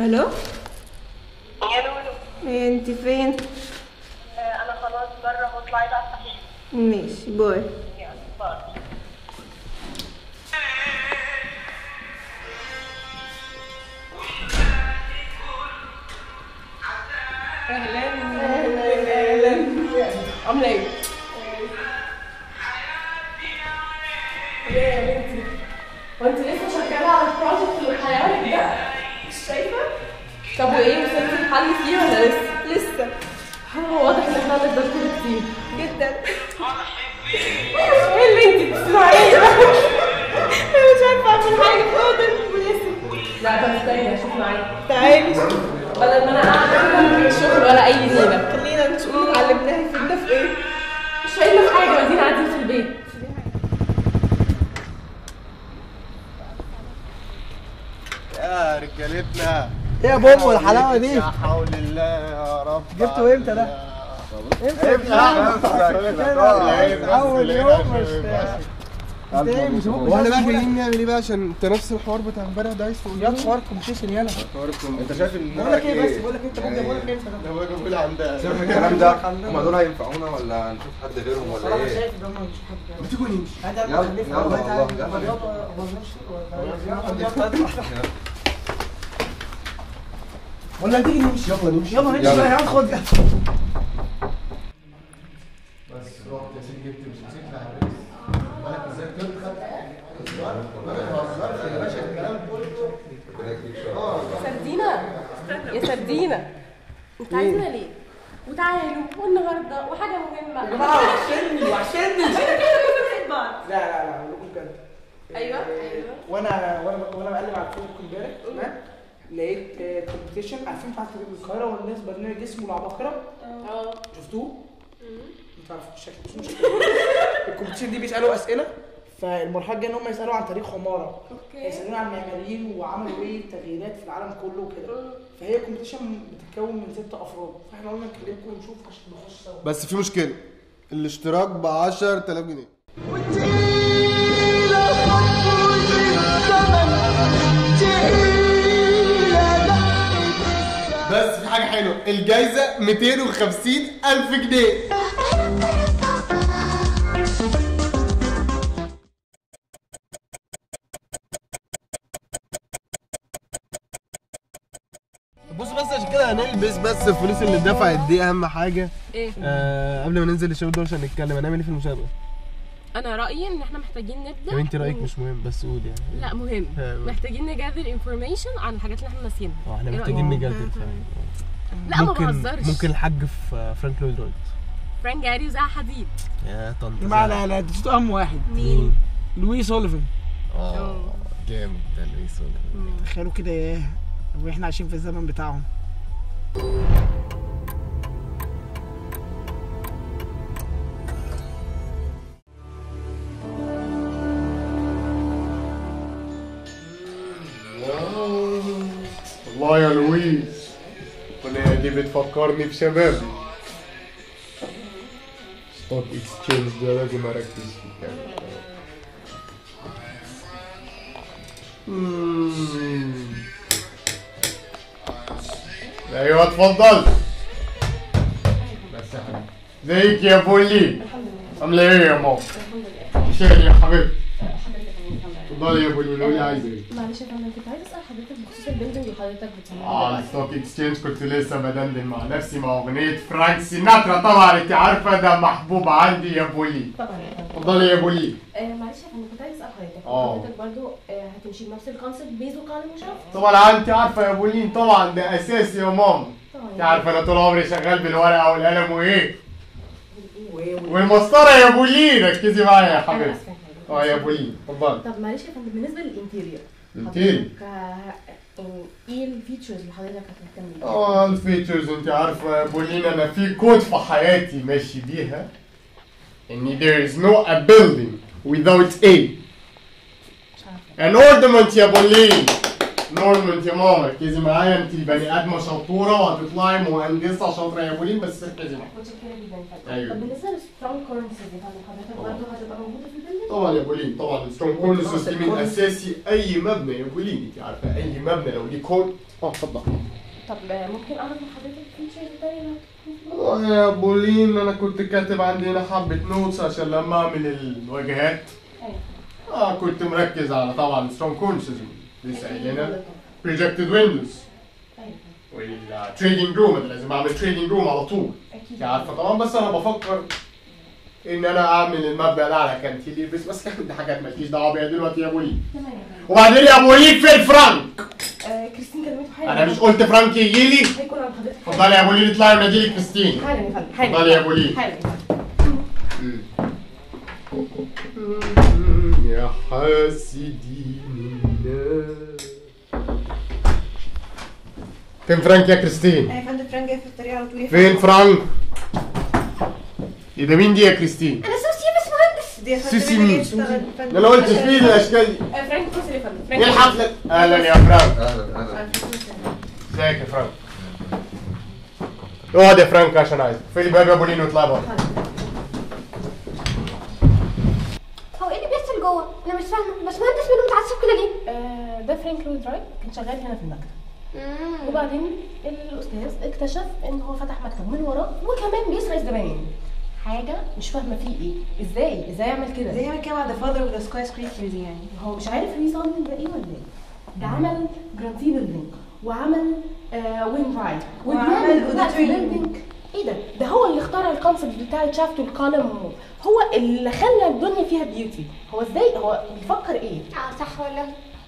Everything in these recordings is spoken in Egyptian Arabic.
الو يا لولو إيه انت فين آه، انا خلاص بره واطلعي بقى صحيح ماشي باي يلا باي عامله ايه؟ ايه يا بنتي؟ هو انت لسه شغاله على البروجكت اللي حيوانك ده؟ مش شايفه؟ طب وايه وصلتي الحل فيه ولا لسه؟ لسه هو واضح ان احنا هنفضل كده كتير جدا ايه اللي انت بتسمعيه ده؟ انا مش عارفه اعمل حاجه خالص ولسه لا طب استني اشوف معاكي تعالي بدل ما انا قاعده كده من غير شغل ولا اي نيله خلينا نشوف اتعلمناها يفيدنا في ايه مش فاهمه في حاجه وادينا قاعدين في البيت يا رجالتنا ايه يا بومو الحلاوه دي يا حول الله يا رب جبته امتى ده؟ امتى اول يوم مش ازاي مش هو واحنا بقى جايين نعمل ايه بقى عشان انت نفس الحوار بتاع امبارح ده عايز تقول يا حوار كومبيتيشن يلا انت شايف ان بقول لك ايه بس بقول لك انت ممكن بقول لك انت ده هو بيقول عندها شايف الكلام ده هم دول هينفعونا ولا نشوف حد غيرهم ولا انا ايه؟ شايف ان هم مش حد ما تيجوا نمشي هذا يلا، مخلف يلا والله والله، تعالى. يلا. الرياضة هو نفسه ولا- ولا تيجي نمشي يلا نمشي يلا نمشي يلا. بقى يا خد بس رحت يا سيدي جبت موتوسيكل على الريس بالك ازاي كنت خدت ما بتهزرش يا باشا الكلام كله سردينة يا سردينة انت عايزنا ليه؟ وتعالوا والنهارده وحاجة مهمة يا جماعه وحشني وحشني بعض لا لا لا اقول لكم بجد ايوه ايوه وانا وانا وانا بقلب على الفيسبوك امبارح تمام لقيت كومبيتيشن عارفين بتاعت القاهره والناس برنامج اسمه العباقره اه شفتوه؟ ما تعرفوش الشكل مش مشكله الكومبيتيشن دي بيسالوا اسئله فالمرحله الجايه ان هم يسالوا عن تاريخ عماره اوكي يسالون عن معماريين وعملوا ايه تغييرات في العالم كله وكده فهي كومبيتيشن بتتكون من ست افراد فاحنا قلنا نكلمكم ونشوف عشان نخش سوا بس في مشكله الاشتراك ب 10000 جنيه بس في حاجه حلوه الجايزه 250 الف جنيه بص بس عشان كده هنلبس بس الفلوس اللي اتدفعت دي اهم حاجه ايه آه قبل ما ننزل الشباب دول عشان نتكلم هنعمل ايه في المسابقه انا رايي ان احنا محتاجين نبدا طب انت رايك ون- مش مهم بس قول يعني لا مهم آه. محتاجين نجاذر انفورميشن عن الحاجات اللي احنا ناسيينها اه احنا إيه محتاجين رأيك؟ نجدد فعلا لا ما ممكن بهزرش ممكن الحاج في آه، فرانك لويد رايت فرانك جاري وزع حديد يا طنط يا جماعه زهرة. لا لا ده صوت اهم واحد مين؟ لويس اوليفن اه جامد ده لويس أوليفر. تخيلوا كده ايه واحنا عايشين في الزمن بتاعهم الله يا لويس الأغنية دي بتفكرني بشبابي ستوك اكسشينج ده لازم اركز فيه مم. ايوه اتفضل بس يا حبيبي ازيك يا بولي عامله ايه يا ماما شيل يا حبيبي اتفضلي يا بولي قولي عايزه ايه معلش يا فندم كنت عايز اسال حضرتك بخصوص البيلدنج اللي حضرتك بتصممها اه دلوقتي. الستوك اكسشينج كنت لسه بدندن مع نفسي مع اغنيه فرانك سيناترا طبعا انت عارفه ده محبوب عندي يا بولي طبعا يا فندم اتفضلي يا بولي آه معلش يا فندم كنت عايز اسال حضرتك آه. حضرتك برضو آه هتمشي بنفس الكونسيبت بيز وقانون المشرف طبعا انت عارفه يا بولين طبعا ده اساسي يا ماما طبعا انت عارفه انا طول عمري شغال بالورقه والقلم وايه وايه والمسطره يا بولين ركزي معايا يا انا حبيبتي اسفه يا فندم. اه يا بولين اتفضلي طب معلش يا فندم بالنسبه للانتيريور الانتيريور. حضرتك، آه، يعني ايه الفيتشرز اللي حضرتك هتهتم بيها؟ اه الفيتشرز انت عارفه يا بولين انا في كود في حياتي ماشي بيها ان there is no a building without a مش عارفه an ornament يا بولين نورم انت ماما ركزي معايا انت بني ادمه شطوره وهتطلعي مهندسه شاطره يا بولين بس ركزي معايا متشكره جدا يا فندم أيوة. طب بالنسبه للسترونج كورنسز يا فندم حضرتك برضه هتبقى موجوده في البيلدنج؟ طبعا يا بولين طبعا السترونج كورنسز دي من اساسي اي مبنى يا بولين انت عارفه اي مبنى لو ليه كود اه اتفضل طب آه، ممكن اعرف من حضرتك الفيتشرز التانية والله يا بولين انا كنت كاتب عندي هنا حبه نوتس عشان لما اعمل الواجهات ايوه اه كنت مركز على طبعا سترونج كورنسز لسه قايلينها بروجكتد ويندوز ايوه والتريدنج روم انا لازم اعمل تريدنج روم على طول اكيد انت عارفه طبعا بس انا بفكر ان انا اعمل المبنى ده على كانتيلير بس بس دي حاجات مالكيش دعوه بيها دلوقتي يا ابوي تمام يا فندم وبعدين يا ابوي في الفرنك آه، كريستين كلمته حالا انا مش قلت فرانك يجي لي هيكون عند حضرتك اتفضلي يا ابوي اطلعي ونادي لي كريستين حالا يا فندم حالا اتفضلي يا بولين. حالا يا فندم يا حاسدين فين فرانك يا كريستين يا فندم فرانك جاي في الطريق على طول فين فرانك ايه ده مين دي يا كريستين انا سوسي بس مهندس دي يا فندم سوسي أنا جاي مين؟ أشتغل. فندم. ده انا قلت في الاشكال دي آه، فرانك توصل يا فندم ايه فرانك الحفله اهلا يا فرانك اهلا اهلا ازيك يا فرانك اقعد يا فرانك عشان عايزك في الباب يا بولين واطلع بره هو ايه اللي بيحصل جوه؟ انا مش فاهمه بس مهندس منه متعصب كده ليه؟ آه، ده فرانك لويد رايت كان شغال هنا في المكتب وبعدين الاستاذ اكتشف ان هو فتح مكتب من وراه وكمان بيسرق الزباين حاجه مش فاهمه فيه ايه ازاي ازاي يعمل كده زي ما كان مع ذا فاذر وذا سكاي سكريبرز يعني هو مش عارف ريصمم ده ايه ولا ايه ده عمل جرانتي بيلدينج وعمل آه وين رايت وعمل وبيعمل auditorium. بيلدينج ايه ده ده هو اللي اخترع الكونسيبت بتاع الشافت والكولم هو اللي خلى الدنيا فيها بيوتي هو ازاي هو بيفكر ايه اه صح ولا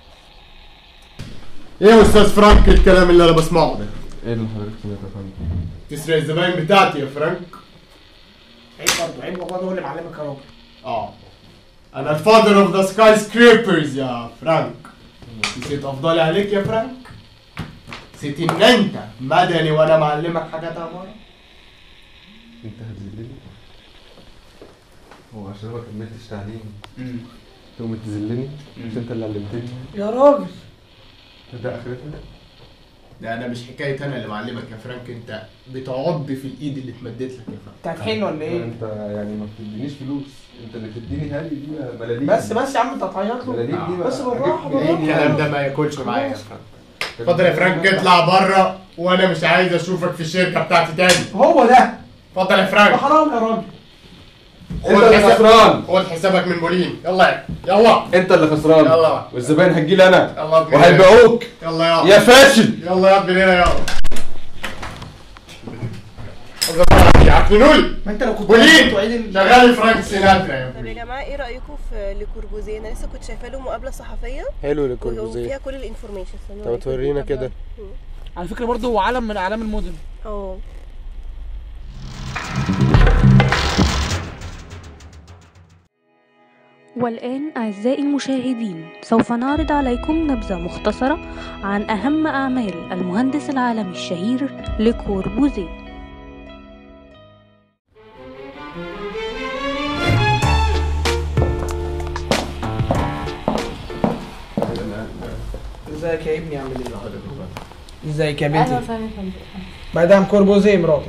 ايه يا استاذ فرانك الكلام اللي انا بسمعه ده ايه اللي حضرتك سمعته يا فندم؟ تسرق الزباين بتاعتي يا فرانك عيب برضه عيب والله هو اللي معلمك يا راجل اه انا الفاذر اوف ذا سكاي سكريبرز يا فرانك نسيت افضلي عليك يا فرانك نسيت ان انت مدني وانا معلمك حاجات عمارة انت هتذلني؟ هو عشان انا ما كملتش تعليم تقوم تذلني؟ مش انت اللي علمتني؟ يا راجل ده اخرتها؟ ده انا مش حكايه انا اللي معلمك يا فرانك انت بتعض في الايد اللي اتمدت لك يا فرانك انت هتحن ولا ايه؟ انت يعني ما بتدينيش فلوس انت اللي بتديني هالي دي ملاليم بس بس يا عم انت هتعيط له ملاليم دي بس بالراحه أجيب منين بالراحه الكلام ده ما ياكلش معايا يا فرانك اتفضل يا فرانك اطلع بره وانا مش عايز اشوفك في الشركه بتاعتي تاني هو ده اتفضل يا ده فرانك حرام يا راجل انت اللي خسران خد حسابك من بولين يلا يلا انت اللي خسران يلا. والزباين هتجيلي انا يلا ابني وهيبيعوك يلا يلا يا فاشل يلا يا ابني هنا يلا يعفنوا لي ما انت لو كنت بولين كنت عيد ال- شغال فرانك سيناترا يا طب يا بولين جماعه ايه رايكم في لكوربوزيه انا لسه كنت شايفه له مقابله صحفيه حلو وفيها كل الانفورميشن طب تورينا كده على فكره برضه هو علم من اعلام المدن اه والآن أعزائي المشاهدين سوف نعرض عليكم نبذة مختصرة عن أهم أعمال المهندس العالمي الشهير لكوربوزيه ازيك يا ابني عامل ايه؟ ازيك يا اهلا بنتي؟ وسهلا يا فندم مدام كوربوزيه مراتي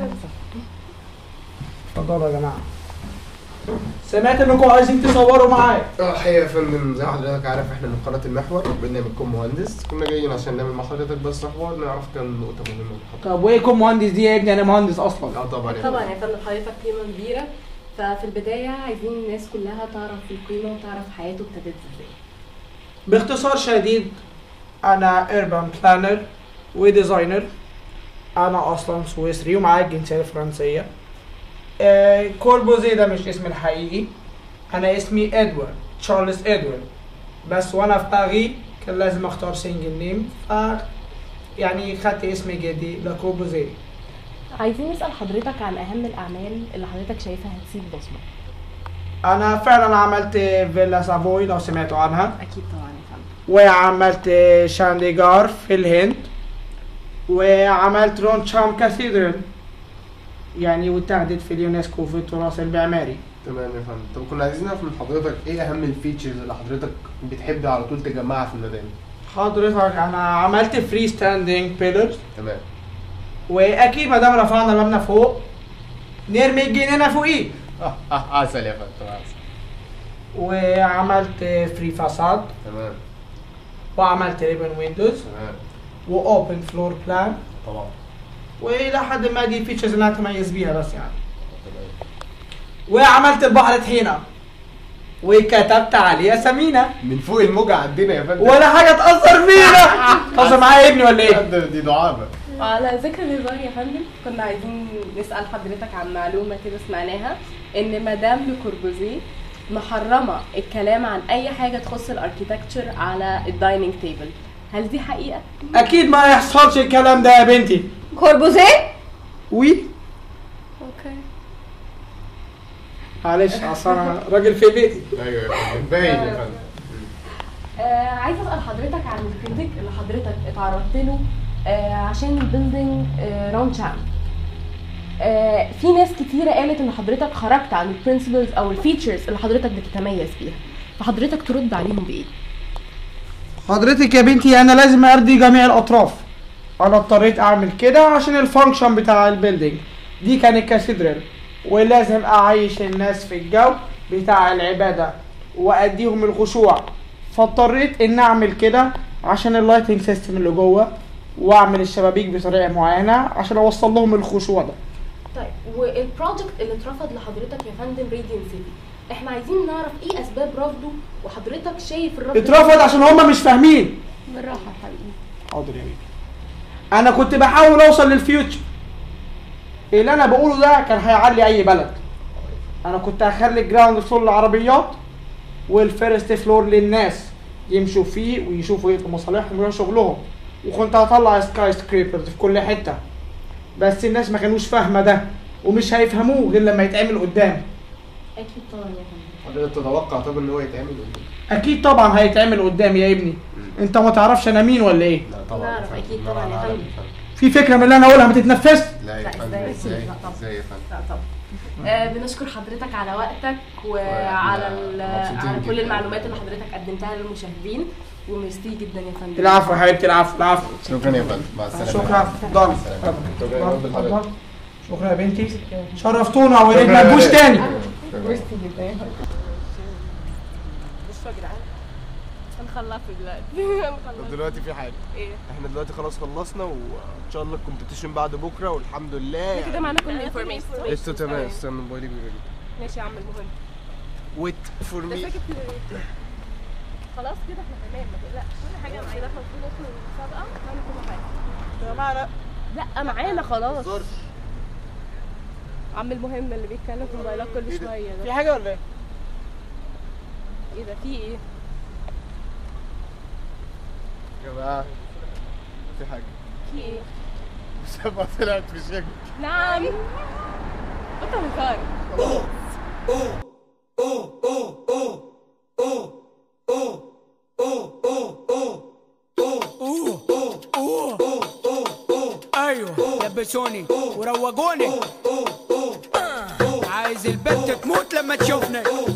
اتفضلوا يا جماعه سمعت انكم عايزين تصوروا معايا اه الحقيقه يا فندم زي ما حضرتك عارف احنا من قناه المحور برنامجكم مهندس كنا جايين عشان نعمل مع حضرتك بس حوار نعرف كام نقطه مهمه من حضرتك طب وايه كوم مهندس دي يا ابني انا مهندس اصلا اه طبعا يا طبعا فندم. يا فندم حضرتك قيمه كبيره ففي البدايه عايزين الناس كلها تعرف القيمه وتعرف حياته ابتدت ازاي باختصار شديد انا urban بلانر وديزاينر انا اصلا سويسري ومعايا الجنسيه الفرنسيه آه كوربوزيه ده مش اسمي الحقيقي انا اسمي ادوارد تشارلز ادوارد بس وانا في باريس كان لازم اختار سنجل نيم ف يعني خدت اسم جدي لكوربوزيه عايزين نسال حضرتك عن اهم الاعمال اللي حضرتك شايفها هتسيب بصمه انا فعلا عملت فيلا سافوي لو سمعتوا عنها اكيد طبعا يا فندم وعملت شانديجار في الهند وعملت رونشام كاثيدرال يعني واتخذت في اليونسكو في التراث المعماري تمام يا فندم طب كنا عايزين نعرف من حضرتك ايه اهم الفيتشرز اللي حضرتك بتحب على طول تجمعها في المباني حضرتك انا عملت فري ستاندينج بيلرز تمام واكيد ما دام رفعنا المبنى فوق نرمي الجنينه فوقيه اه اه عسل يا فندم تمام وعملت فري فاساد تمام وعملت ريبن ويندوز تمام واوبن فلور بلان طبعا والى حد ما دي فيتشرز اللي انا اتميز بيها بس يعني تمام وعملت البحر طحينه وكتبت عليها سمينه من فوق الموجة عندنا يا فندم ولا حاجه تاثر فينا تاثر معايا يا ابني ولا ايه؟ فندم دي دعابة على ذكر الهزار يا فندم كنا عايزين نسأل حضرتك عن معلومة كده سمعناها إن مدام لكوربوزيه محرمة الكلام عن أي حاجة تخص الأركيتكتشر على الدايننج تيبل هل دي حقيقة؟ اكيد ما يحصلش الكلام ده يا بنتي كوربوزيه وي اوكي معلش اصل انا راجل في بيتي ايوه يا فندم باين يا فندم آه عايزة أسأل حضرتك عن الكريتيك اللي حضرتك اتعرضت له آه عشان البيلدينج آه راوند شام آه في ناس كتيرة قالت إن حضرتك خرجت عن البرنسبلز أو الفيتشرز اللي حضرتك بتتميز بيها فحضرتك ترد عليهم بإيه؟ حضرتك يا بنتي انا لازم ارضي جميع الاطراف انا اضطريت اعمل كده عشان الفانكشن بتاع البيلدينج دي كانت كاثيدرال ولازم اعيش الناس في الجو بتاع العباده واديهم الخشوع فاضطريت ان اعمل كده عشان اللايتنج سيستم اللي جوه واعمل الشبابيك بطريقه معينه عشان اوصل لهم الخشوع ده طيب والبروجكت اللي اترفض لحضرتك يا فندم راديان سيتي احنا عايزين نعرف ايه اسباب رفضه وحضرتك شايف الرفض اترفض عشان هما مش فاهمين بالراحه يا حبيبي حاضر يا بيبي انا كنت بحاول اوصل للفيوتشر اللي انا بقوله ده كان هيعلي اي بلد انا كنت هخلي الجراوند فلور للعربيات والفيرست فلور للناس يمشوا فيه ويشوفوا ايه مصالحهم ويعملوا شغلهم وكنت هطلع سكاي سكريبرز في كل حته بس الناس ما كانوش فاهمه ده ومش هيفهموه غير لما يتعمل قدام اكيد طبعا يا فندم حضرتك تتوقع طب ان هو يتعمل قدام اكيد طبعا هيتعمل قدام يا ابني انت ما تعرفش انا مين ولا ايه لا طبعا نعرف فندم. أكيد لا، طبعا يا لا، لا، فندم. لا، في فكره من اللي انا اقولها ما تتنفسش لا يا لا، فندم إزاي؟ ازاي لا، طبعا. ازاي يا فندم لا طبعا آه بنشكر حضرتك على وقتك وعلى ال- مبسوطين على كل جداً. المعلومات اللي حضرتك قدمتها للمشاهدين وميرسي جدا يا فندم العفو يا حبيبتي العفو العفو شكرا يا فندم مع السلامه شكرا اتفضل شكرا يا فندم اتفضل. حضرتك. شكرا يا بنتي شرفتونا وليد ما تجوش تاني ميرسي جدا يا فندم بصوا يا جدعان هنخلص دلوقتي طب هنخلص دلوقتي في حاجه ايه احنا دلوقتي خلاص خلصنا وان شاء الله الكومبيتيشن بعد بكره والحمد لله كده معانا كل الانفورميشن قشطه تمام استنى موبايلي بيقول ماشي يا عم المهم ويت فور ده مي ساكت ليه؟ خلاص كده احنا تمام ما تقلقش كل حاجه معانا احنا المفروض ندخل المسابقه نعمل كل حاجه يا جماعه لا لا معانا خلاص عم المهم اللي بيتكلم في الموبايلات كل شويه في ده حاجه ولا ايه؟ ايه ده في ايه؟ يا جماعه في حاجه في ايه؟ مسابقه طلعت في الشكل نعم بطل هزار ايوه لبسوني وروقوني عايز البنت تموت لما تشوفني